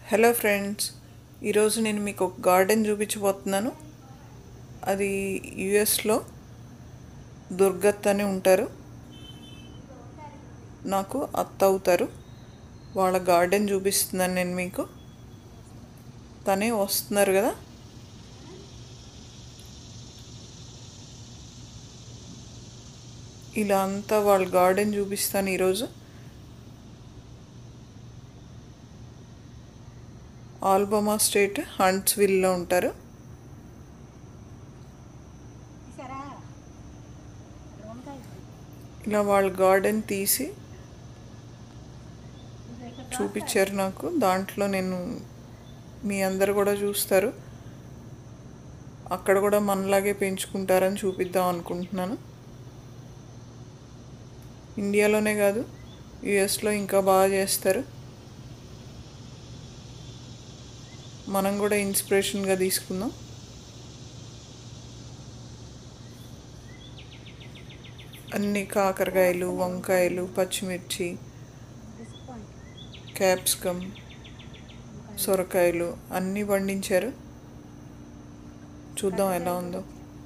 hello friends ఈరోజు నేను మీకు ఒక గార్డెన్ చూపించబోతున్నాను అది యుఎస్లో దుర్గత్ అని ఉంటారు నాకు అత్త అవుతారు వాళ్ళ గార్డెన్ చూపిస్తున్నాను నేను మీకు తనే వస్తున్నారు కదా ఇలా అంతా వాళ్ళ గార్డెన్ చూపిస్తాను ఈరోజు ఆల్బమా స్టేట్ హంట్స్విల్లో ఉంటారు తీసారా రోమకాయ ఇలా వాళ్ళ గార్డెన్ తీసి చూపించారు నాకు దాంట్లో నేను మీ అందరు కూడా చూస్తారు అక్కడ కూడా మనలాగే పెంచుకుంటారని చూపిద్దాం అనుకుంటున్నాను ఇండియాలోనే కాదు యుఎస్లో ఇంకా బాగా చేస్తారు మనం కూడా ఇన్స్పిరేషన్గా తీసుకుందాం అన్ని కాకరకాయలు వంకాయలు పచ్చిమిర్చి డిస్పాయింట్ క్యాప్సికమ్ సొరకాయలు అన్నీ పండించారు చూద్దాం ఎలా ఉందో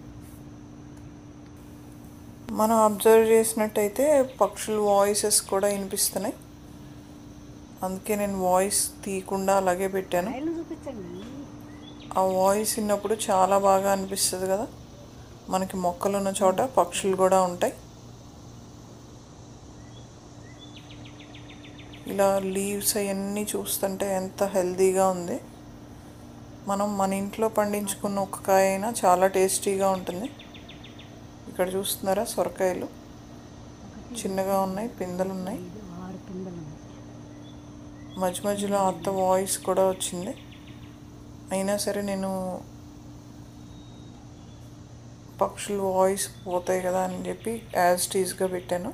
మనం అబ్జర్వ్ చేసినట్టయితే పక్షుల వాయిసెస్ కూడా వినిపిస్తున్నాయి అందుకే నేను వాయిస్ తీయకుండా అలాగే పెట్టాను కాయలు చూపించండి ఆ వాయిస్ విన్నప్పుడు చాలా బాగా అనిపిస్తుంది కదా మనకి మొక్కలు ఉన్న చోట పక్షులు కూడా ఉంటాయి ఇలా లీవ్స్ అవన్నీ చూస్తుంటే ఎంత హెల్తీగా ఉంది మనం మన ఇంట్లో పండించుకున్న ఒక కాయ అయినా చాలా టేస్టీగా ఉంటుంది ఇక్కడ చూస్తున్నారా సొరకాయలు చిన్నగా ఉన్నాయి పిందెలు ఉన్నాయి ఐదు ఆరు పిందెలు ఉన్నాయి మధ్య మధ్యలో అత్త వాయిస్ కూడా వచ్చింది అయినా సరే నేను పక్షులు వాయిస్ పోతాయి కదా అని చెప్పి యాజ్ టీజ్గా పెట్టాను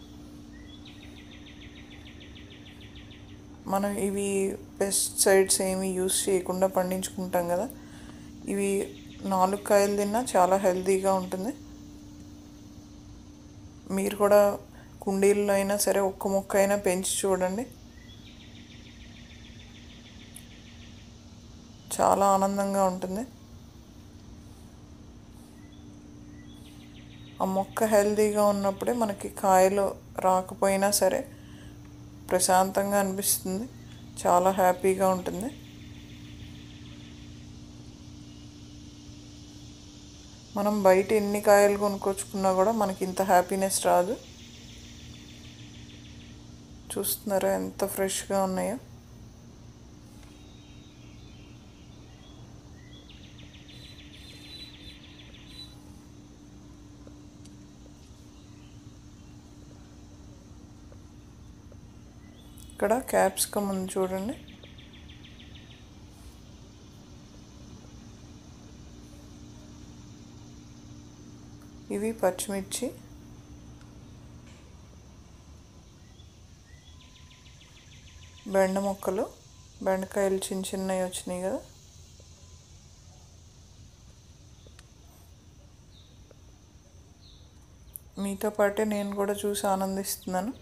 మనం ఇవి పెస్టిసైడ్స్ ఏమి యూస్ చేయకుండా పండించుకుంటాం కదా ఇవి నాలుగు కాయలు తిన్నా చాలా హెల్తీగా ఉంటుంది మీరు కూడా కుండీల్లో అయినా సరే ఒక్క మొక్క అయినా పెంచి చూడండి చాలా ఆనందంగా ఉంటుంది ఆ మొక్క హెల్తీగా ఉన్నప్పుడే మనకి కాయలు రాకపోయినా సరే ప్రశాంతంగా అనిపిస్తుంది చాలా హ్యాపీగా ఉంటుంది మనం బయట ఎన్ని కాయలు కొనుక్కొచ్చుకున్నా కూడా మనకి ఇంత హ్యాపీనెస్ రాదు చూస్తున్నారా ఎంత ఫ్రెష్గా ఉన్నాయో ఇక్కడ క్యాప్సికమ్ ఉంది చూడండి ఇవి పచ్చిమిర్చి బెండ మొక్కలు బెండకాయలు చిన్న చిన్నవి వచ్చినాయి కదా మీతో పాటే నేను కూడా చూసి ఆనందిస్తున్నాను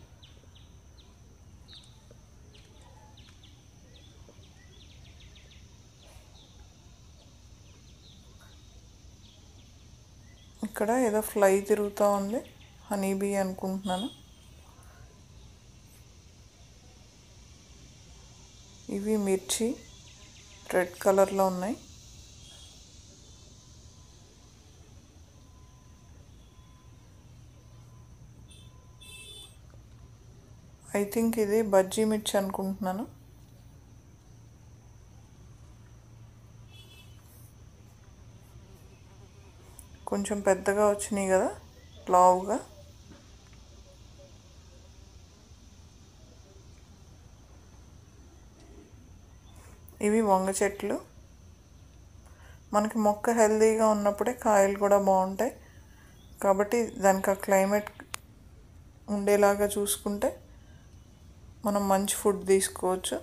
ఇక్కడ ఏదో ఫ్లై తిరుగుతూ ఉంది హనీ బీ అనుకుంటున్నాను ఇవి మిర్చి రెడ్ కలర్లో ఉన్నాయి ఐ థింక్ ఇది బజ్జీ మిర్చి అనుకుంటున్నాను కొంచెం పెద్దగా వచ్చినాయి కదా లావుగా ఇవి వంగ చెట్లు మనకి మొక్క హెల్తీగా ఉన్నప్పుడే కాయలు కూడా బాగుంటాయి కాబట్టి దానికి ఆ క్లైమేట్ ఉండేలాగా చూసుకుంటే మనం మంచి ఫుడ్ తీసుకోవచ్చు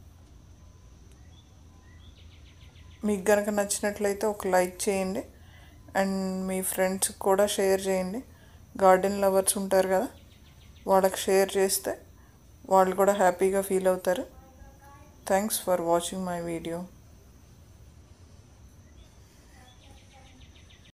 మీకు కనుక నచ్చినట్లయితే ఒక లైక్ చేయండి అండ్ మీ ఫ్రెండ్స్కి కూడా షేర్ చేయండి గార్డెన్ లవర్స్ ఉంటారు కదా వాళ్ళకి షేర్ చేస్తే వాళ్ళు కూడా హ్యాపీగా ఫీల్ అవుతారు thanks for watching my video